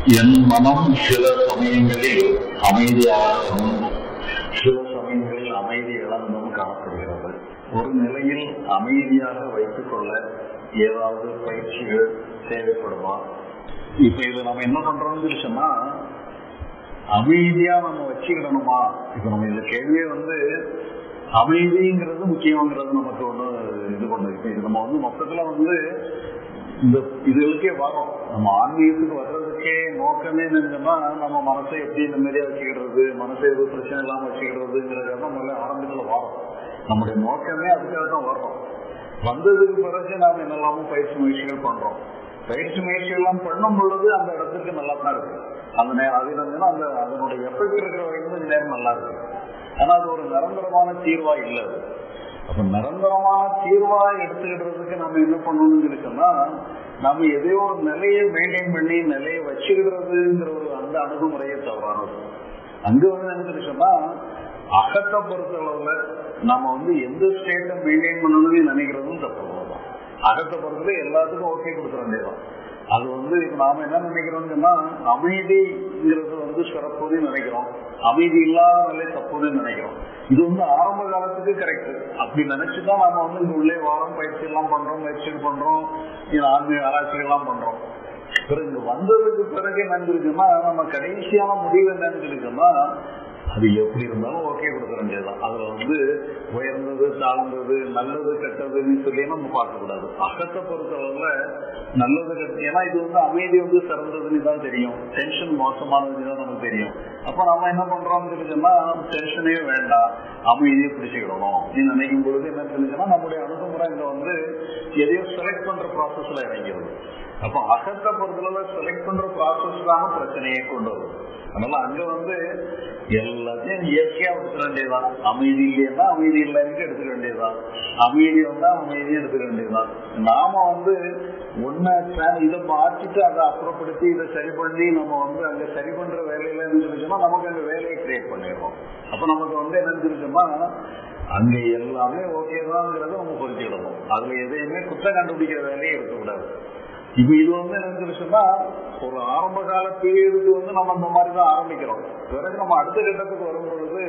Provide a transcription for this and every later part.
என் மனம் சில சமயங்களில் அமைதியாகவும் சில சமயங்களில் அமைதி இழந்தும் காணப்படுகிறது ஒரு நிலையில் அமைதியாக வைத்துக் கொள்ள ஏதாவது பயிற்சிகள் தேவைப்படுமா இப்ப இது நம்ம என்ன பண்றோம்னு சொன்னா அமைதியா நம்ம வச்சுக்கிடணுமா இப்ப நம்ம இந்த கேள்வியே வந்து அமைதிங்கிறது முக்கியங்கிறது நமக்கு ஒண்ணு இது பண்ணு இப்ப இது நம்ம வந்து மொத்தத்துல வந்து இந்த இதுகளுக்கே வரோம் நம்ம ஆன்மீகத்துக்கு வர்றதுக்கே நோக்கமே என்னன்னா நம்ம மனசை எப்படி நிம்மதியா வச்சுக்கிறது மனசை எதுவும் பிரச்சனை இல்லாம வச்சுக்கிறதுங்கிறத முதல்ல ஆரம்பத்துல வரோம் நம்முடைய நோக்கமே அதுக்காக தான் வர்றோம் வந்ததுக்கு பிறகு நாம என்னெல்லாமோ பயிற்சி முயற்சிகள் பண்றோம் பயிற்சி முயற்சி எல்லாம் பண்ணும் பொழுது அந்த இடத்துக்கு நல்லா தான் இருக்கு அந்த நேரம் அது என்னன்னா அந்த அதனுடைய எஃபெக்ட் இருக்கிற வரைக்கும் கொஞ்சம் நேரம் நல்லா இருக்கு ஆனா அது ஒரு நிரந்தரமான தீர்வா இல்லை அது அப்ப நிரந்தரமான தீர்வா எடுத்துக்கிடுறதுக்கு நம்ம என்ன பண்ணணும்னு இருக்குன்னா நம்ம எதையோ ஒரு நிலையை மெயின்டைன் பண்ணி நிலையை வச்சுக்கிறதுங்கிற ஒரு அந்த அணுகுமுறையே தவறானது அங்க வந்து என்ன சொன்னா அகத்தை பொறுத்தளவுல நம்ம வந்து எந்த ஸ்டேட்டை மெயின்டைன் பண்ணணும்னு நினைக்கிறதும் தப்பு தான் அகத்தை பொறுத்தல எல்லாத்துக்கும் ஓகே கொடுத்துட வேண்டியதான் அது வந்து இப்ப நாம என்ன நினைக்கிறோம்னா அமைதிங்கிறது வந்து சிறப்புன்னு நினைக்கிறோம் அமைதி இல்லாத நிலை தப்புன்னு நினைக்கிறோம் இது வந்து ஆரம்ப காலத்துக்கு கரெக்ட் அப்படி நினைச்சுதான் நாம வந்து இங்க உள்ளே வாரம் பயிற்சி எல்லாம் பண்றோம் முயற்சிகள் பண்றோம் ஆன்மீக ஆராய்ச்சிகள் எல்லாம் பண்றோம் பிறகு இங்க வந்ததுக்கு பிறகு என்ன இருக்குன்னா நம்ம கடைசியான முடிவு என்னன்னு இருக்குன்னா அது எப்படி இருந்தாலும் ஓகே கொடுக்க வேண்டியதுதான் அதுல வந்து உயர்ந்தது தாழ்ந்தது நல்லது கெட்டதுன்னு சொல்லி நம்ம பார்க்க கூடாது அகத்தை பொறுத்தளவுல நல்லது கெட்ட ஏன்னா இது வந்து அமைதி வந்து சிறந்ததுன்னு தான் தெரியும் டென்ஷன் மோசமானதுன்னு தான் நமக்கு தெரியும் அப்ப நம்ம என்ன பண்றோம்னு தெரிஞ்சுன்னா டென்ஷனே வேண்டாம் அமைதியை பிடிச்சுக்கிடணும் நீ நினைக்கும் பொழுது என்ன தெரிஞ்சுன்னா நம்முடைய அணுகுமுறை இங்க வந்து எதையோ செலக்ட் பண்ற ப்ராசஸ்ல இறங்கிறது அப்ப அகத்தை பொறுத்தளவுல செலக்ட் பண்ற ப்ராசஸ் தான் பிரச்சனையே கொண்டு வரும் அதனால அங்க வந்து எல்லாத்தையும் இயற்கையா எடுத்துக்க வேண்டியதுதான் அமைதி இல்லையா அமைதி இல்லைன்னு எடுத்துக்க வேண்டியதுதான் அமைதி வந்தா அமைதியும் எடுத்துக்க வேண்டியதுதான் நாம வந்து ஒன்ன இதை மாற்றிட்டு அதை அப்புறப்படுத்தி இதை சரி பண்ணி நம்ம வந்து அங்க சரி பண்ற வேலையில இருந்துச்சுன்னா நமக்கு அங்க வேலையை கிரியேட் பண்ணிடுறோம் அப்ப நமக்கு வந்து என்ன தெரிஞ்சுமா அங்க எல்லாமே ஓகே தான்ங்கிறத நம்ம புரிஞ்சுக்கிடணும் அதுல எதையுமே குற்றம் கண்டுபிடிக்கிற வேலையை இருக்கக்கூடாது இப்ப இது வந்து என்ன சொன்னா ஒரு ஆரம்ப கால பீரியடுக்கு வந்து நம்ம இந்த மாதிரி தான் ஆரம்பிக்கிறோம் பிறகு நம்ம அடுத்த கட்டத்துக்கு வரும் பொழுது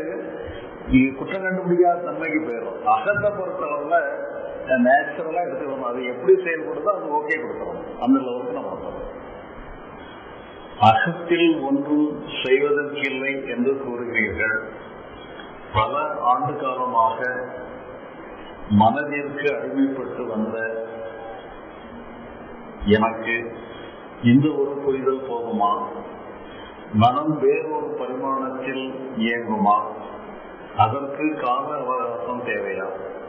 குற்றம் கண்டுபிடிக்காத தன்மைக்கு போயிடும் அகத்தை பொறுத்தளவுல நேச்சுரலா எடுத்துக்கணும் அது எப்படி செயல்படுதோ அது ஓகே கொடுக்கணும் அந்த லெவலுக்கு நம்ம வரணும் அகத்தில் ஒன்றும் செய்வதற்கில்லை என்று கூறுகிறீர்கள் பல ஆண்டு காலமாக மனதிற்கு அடிமைப்பட்டு வந்த எனக்கு இந்த ஒரு புரிதல் போகுமா மனம் வேறொரு பரிமாணத்தில் இயங்குமா அதற்கு கால அவகாசம் தேவையா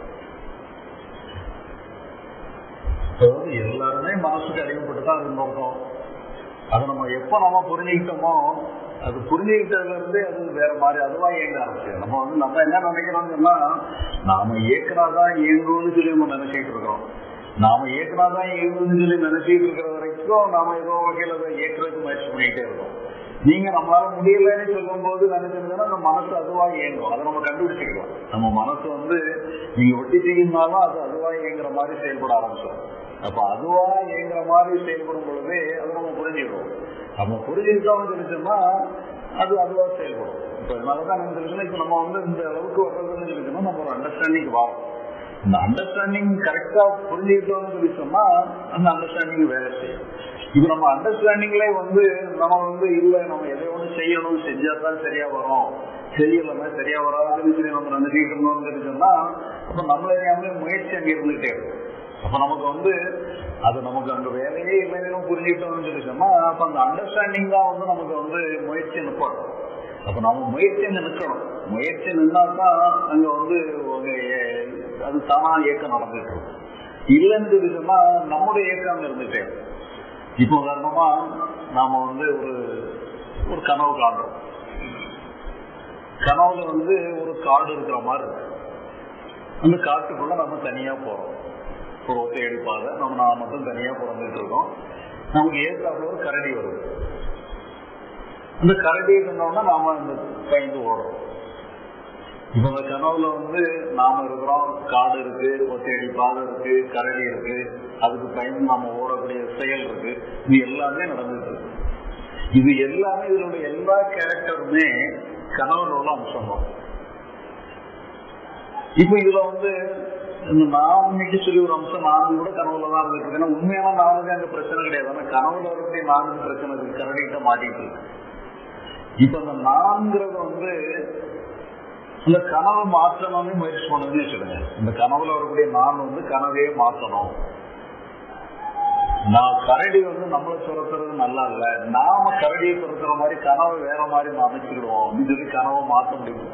அதாவது எல்லாருமே மனசுக்கு அடிமைப்பட்டு தான் இருந்திருக்கோம் அதை நம்ம எப்ப நம்ம புரிஞ்சுக்கிட்டோமோ அது புரிஞ்சுக்கிட்டதுல இருந்து அது வேற மாதிரி அதுவா இயங்க ஆரம்பிச்சு நம்ம வந்து நம்ம என்ன நினைக்கிறோம்னா நாம இயக்குனாதான் இயங்கும்னு சொல்லி நம்ம நினைச்சிட்டு இருக்கிறோம் நாம இயக்குனாதான் இயங்கும்னு சொல்லி நினைச்சிட்டு இருக்கிற வரைக்கும் நாம ஏதோ வகையில அதை இயக்குறதுக்கு முயற்சி பண்ணிக்கிட்டே இருக்கோம் நீங்க நம்மளால முடியலன்னு சொல்லும் போது நினைச்சிருந்தா நம்ம மனசு அதுவா இயங்கும் அதை நம்ம கண்டுபிடிச்சிக்கலாம் நம்ம மனசு வந்து நீங்க ஒட்டிட்டீங்கன்னாலும் அது அதுவா இயங்குற மாதிரி செயல்பட ஆரம்பிச்சோம் அப்ப அதுவா இயங்குற மாதிரி செயல்படும் பொழுது அதை நம்ம புரிஞ்சுக்கிறோம் நம்ம புரிஞ்சுக்கிட்டோம்னு தெரிஞ்சோம்னா அது அதுவா செயல்படும் இப்ப அதனாலதான் என்ன தெரிஞ்சுன்னா இப்ப நம்ம வந்து இந்த அளவுக்கு வர்றதுன்னு சொல்லிச்சோம்னா நம்ம ஒரு அண்டர்ஸ்டாண்டிங் வரும் இந்த அண்டர்ஸ்டாண்டிங் கரெக்டா புரிஞ்சுக்கிட்டோம்னு சொல்லி சொன்னா அந்த அண்டர்ஸ்டாண்டிங் வேலை செய்யும் இப்ப நம்ம அண்டர்ஸ்டாண்டிங்ல வந்து நம்ம வந்து இல்ல நம்ம எதை ஒண்ணு செய்யணும் செஞ்சா தான் சரியா வரும் செய்யலன்னா சரியா வராதுன்னு சொல்லி நம்ம நினைச்சிட்டு இருந்தோம்னு தெரிஞ்சோம்னா அப்ப நம்மள அறியாமலே முயற்சி அங்க இருந்துகிட்டே இருக்கும் அப்ப நமக்கு வந்து அது நமக்கு அங்க வேலையே இல்லைன்னு புரிஞ்சுக்கிட்டோம்னு சொல்லி சொன்னா அப்ப அந்த அண்டர்ஸ்டாண்டிங் தான் வந்து நமக்கு வந்து முயற்சி நிற்பாடும் அப்ப நம்ம முயற்சி நிற்கணும் முயற்சி நின்னா தான் அங்க வந்து அது தானா இயக்கம் நடந்துட்டு இருக்கும் இல்லைன்னு சொல்லி சொன்னா நம்முடைய இயக்கம் இருந்துட்டே இப்போ உதாரணமா நாம வந்து ஒரு ஒரு கனவு காண்றோம் கனவுல வந்து ஒரு காடு இருக்கிற மாதிரி இருக்கு அந்த காட்டுக்குள்ள நம்ம தனியா போறோம் ஒரு ஒத்தை எடுப்பாத நம்ம நான் மட்டும் தனியா பிறந்துட்டு இருக்கோம் நமக்கு ஏற்றாப்புல ஒரு கரடி வருது அந்த கரடி இருந்தோம்னா நாம அந்த பயந்து ஓடுறோம் இப்ப இந்த கனவுல வந்து நாம இருக்கிறோம் காடு இருக்கு ஒத்தையடி பாதை இருக்கு கரடி இருக்கு அதுக்கு பயந்து நாம ஓடக்கூடிய செயல் இருக்கு இது எல்லாமே நடந்துட்டு இருக்கு இது எல்லாமே இதனுடைய எல்லா கேரக்டருமே கனவுல உள்ள அம்சம் தான் இப்ப இதுல வந்து இந்த நான்மைக்கு சொல்லி ஒரு அம்சம் நான் கூட கனவுல தான் இருந்துட்டு இருக்கு ஏன்னா உண்மையான நானுக்கு அங்க பிரச்சனை கிடையாது ஆனா கனவுல இருக்கக்கூடிய நானுக்கு பிரச்சனை இருக்கு கரடிகிட்ட மாட்டிட்டு இருக்கு இப்ப அந்த நான்கிறது வந்து இந்த கனவை மாற்றணும்னு முயற்சி பண்ணுதுன்னு வச்சுக்கோங்க இந்த கனவுல வரக்கூடிய நான் வந்து கனவே மாற்றணும் நான் கரடி வந்து நம்மளை துரத்துறது நல்லா இல்ல நாம கரடியை துரத்துற மாதிரி கனவை வேற மாதிரி அமைச்சுக்கிடுவோம் அப்படின்னு சொல்லி கனவை மாற்ற முடியும்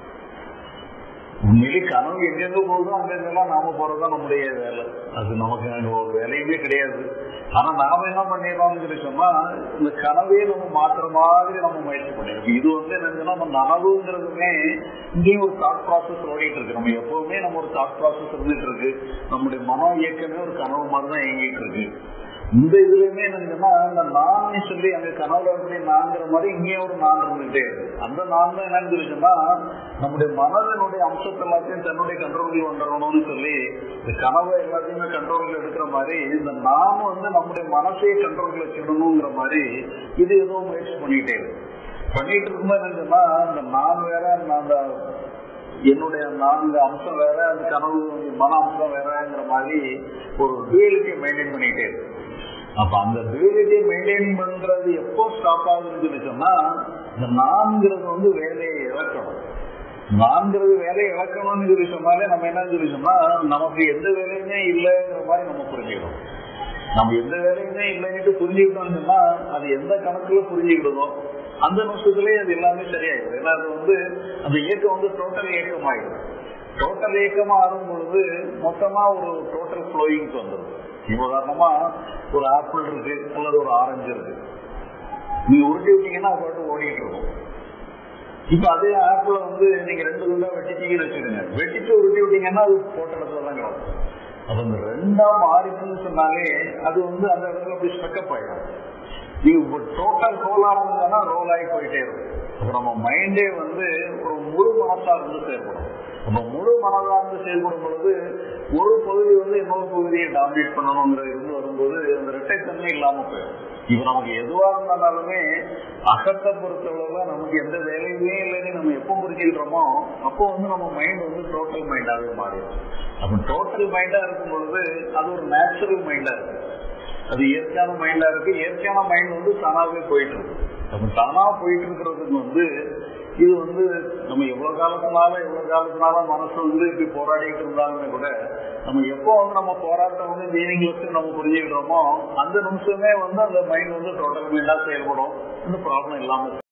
உண்மையிலே கனவு எங்கெங்க போகுதோ அங்கெங்கெல்லாம் நாம போறதுதான் நம்முடைய வேலை அது நமக்கு அங்க ஒரு வேலையுமே கிடையாது ஆனா நாம என்ன பண்ணிடுறோம்னு சொல்லி சொன்னா இந்த கனவே நம்ம மாத்துற மாதிரி நம்ம முயற்சி பண்ணிருக்கோம் இது வந்து என்னன்னா நம்ம நனவுங்கிறதுமே இங்கேயும் ஒரு தாட் ப்ராசஸ் ஓடிட்டு இருக்கு நம்ம எப்பவுமே நம்ம ஒரு தாட் ப்ராசஸ் இருந்துட்டு இருக்கு நம்முடைய மனோ இயக்கமே ஒரு கனவு மாதிரி தான் இயங்கிட்டு இருக்கு இந்த இதுலயுமே என்னங்கன்னா இந்த நான் சொல்லி அங்க கனவுல இருக்கக்கூடிய நான்கிற மாதிரி இங்கேயும் ஒரு நான் இருந்துட்டே இருக்கு அந்த நான் தான் என்னன்னு சொல்லிச்சுன்னா நம்முடைய மனதனுடைய அம்சத்தை எல்லாத்தையும் தன்னுடைய கண்ட்ரோலில் வந்துடணும்னு சொல்லி இந்த கனவை எல்லாத்தையுமே கண்ட்ரோலில் எடுக்கிற மாதிரி இந்த நான் வந்து நம்முடைய மனசையே கண்ட்ரோலில் வச்சுக்கணுங்கிற மாதிரி இது ஏதோ முயற்சி பண்ணிக்கிட்டே இருக்கு பண்ணிட்டு இருக்கும்போது என்னன்னா இந்த நான் வேற அந்த என்னுடைய நான்கு அம்சம் வேற அந்த கனவு மன அம்சம் வேறங்கிற மாதிரி ஒரு டுவலிட்டியை மெயின்டைன் பண்ணிட்டே இருக்கு அப்ப அந்த டுவலிட்டியை மெயின்டைன் பண்றது எப்போ ஸ்டாப் ஆகுதுன்னு சொல்லி சொன்னா இந்த நான்கிறது வந்து வேலையை இழக்கணும் நான்கிறது வேலையை இழக்கணும்னு சொல்லி சொன்னாலே நம்ம என்ன சொல்லி சொன்னா நமக்கு எந்த வேலையுமே இல்லைங்கிற மாதிரி நம்ம புரிஞ்சுக்கணும் நம்ம எந்த வேலையுமே இல்லைன்னுட்டு புரிஞ்சுக்கிட்டோம்னு சொன்னா அது எந்த கணக்குல புரிஞ்சுக்கிடுதோ அந்த நிமிஷத்துலயே அது எல்லாமே சரியாயிடும் ஏன்னா அது வந்து அந்த இயக்கம் வந்து டோட்டல் இயக்கம் ஆயிடும் டோட்டல் இயக்கமா ஆகும் பொழுது மொத்தமா ஒரு டோட்டல் ஃப்ளோயிங்ஸ் வந்துடும் உதாரணமா ஒரு ஆப்பிள் இருக்கு அல்லது ஒரு ஆரஞ்சு இருக்கு நீங்க உருட்டி விட்டீங்கன்னா அது பாட்டு ஓடிட்டு இருக்கும் இப்ப அதே ஆப்பிள் வந்து நீங்க ரெண்டு துண்டா வெட்டிட்டீங்கன்னு வச்சுக்கோங்க வெட்டிட்டு உருட்டி விட்டீங்கன்னா அது போட்ட இடத்துல தான் கிடக்கும் அது அந்த ரெண்டா மாறிச்சுன்னு சொன்னாலே அது வந்து அந்த இடத்துல அப்படி ஸ்ட்ரக்கப் ஆயிடும் நீங்க டோட்டல் ரோல் ஆனதுன்னா ரோல் ஆகி போயிட்டே இருக்கும் அப்ப நம்ம மைண்டே வந்து ஒரு முழு மனசா இருந்து செயல்படும் நம்ம முழு மனதா இருந்து செயல்படும் பொழுது ஒரு பகுதி வந்து இன்னொரு பகுதியை டாமினேட் பண்ணணுங்கிற இருந்து வரும்போது அந்த இரட்டைத்தன்மை இல்லாம போயிடும் இப்ப நமக்கு எதுவா இருந்தாலுமே அகத்தை பொறுத்தளவுல நமக்கு எந்த வேலையுமே இல்லைன்னு நம்ம எப்போ புரிஞ்சுக்கிட்டோமோ அப்போ வந்து நம்ம மைண்ட் வந்து டோட்டல் மைண்டாவே மாறிடும் அப்ப டோட்டல் மைண்டா இருக்கும் பொழுது அது ஒரு நேச்சுரல் மைண்டா இருக்கு அது இயற்கையான மைண்டா இருக்கு இயற்கையான மைண்ட் வந்து தானாவே போயிட்டு இருக்கு நம்ம தானா போயிட்டு இருக்கிறதுக்கு வந்து இது வந்து நம்ம எவ்வளவு காலத்தினால எவ்வளவு காலத்தினால மனசு வந்து இப்படி போராடிட்டு இருந்தாலுமே கூட நம்ம எப்போ வந்து நம்ம போராட்டம் வந்து மீனிங்லெஸ் நம்ம புரிஞ்சுக்கிறோமோ அந்த நிமிஷமே வந்து அந்த மைண்ட் வந்து டோட்டல் மைண்டா செயல்படும் இந்த ப்ராப்ளம் இல்லாம